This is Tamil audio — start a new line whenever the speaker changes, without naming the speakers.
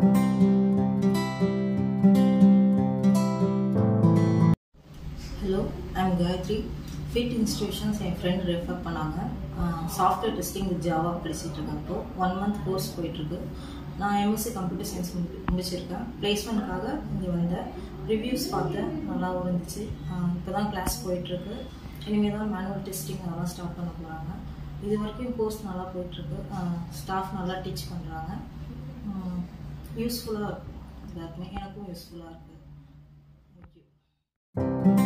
hello I'm Gayathri fit institutions என் ஃப்ரெண்ட் ரெஃபர் பண்ணாங்க சாஃப்ட்வேர் டெஸ்டிங் வித் ஜாவா படிச்சுட்டு இருக்கேன் இப்போ ஒன் மந்த் கோர்ஸ் போயிட்டுருக்கு நான் எம்எஸ்சி கம்ப்யூட்டர் சயின்ஸ் முடிச்சிருக்கேன் பிளேஸ்மெண்ட்காக இங்கே வந்தேன் ரிவ்யூஸ் பார்த்தேன் நல்லாவும் இருந்துச்சு இப்போ தான் கிளாஸ் போயிட்டுருக்கு இனிமேல் தான் மேனுவல் டெஸ்டிங் அதெல்லாம் ஸ்டார்ட் பண்ண போகிறாங்க இது வரைக்கும் கோர்ஸ் நல்லா போயிட்டுருக்கு ஸ்டாஃப் நல்லா டீச் பண்ணுறாங்க யூஸ்ஃபுல்லாக இருக்கும் எல்லாருக்குமே எனக்கும் யூஸ்ஃபுல்லாக இருக்குது தேங்க்யூ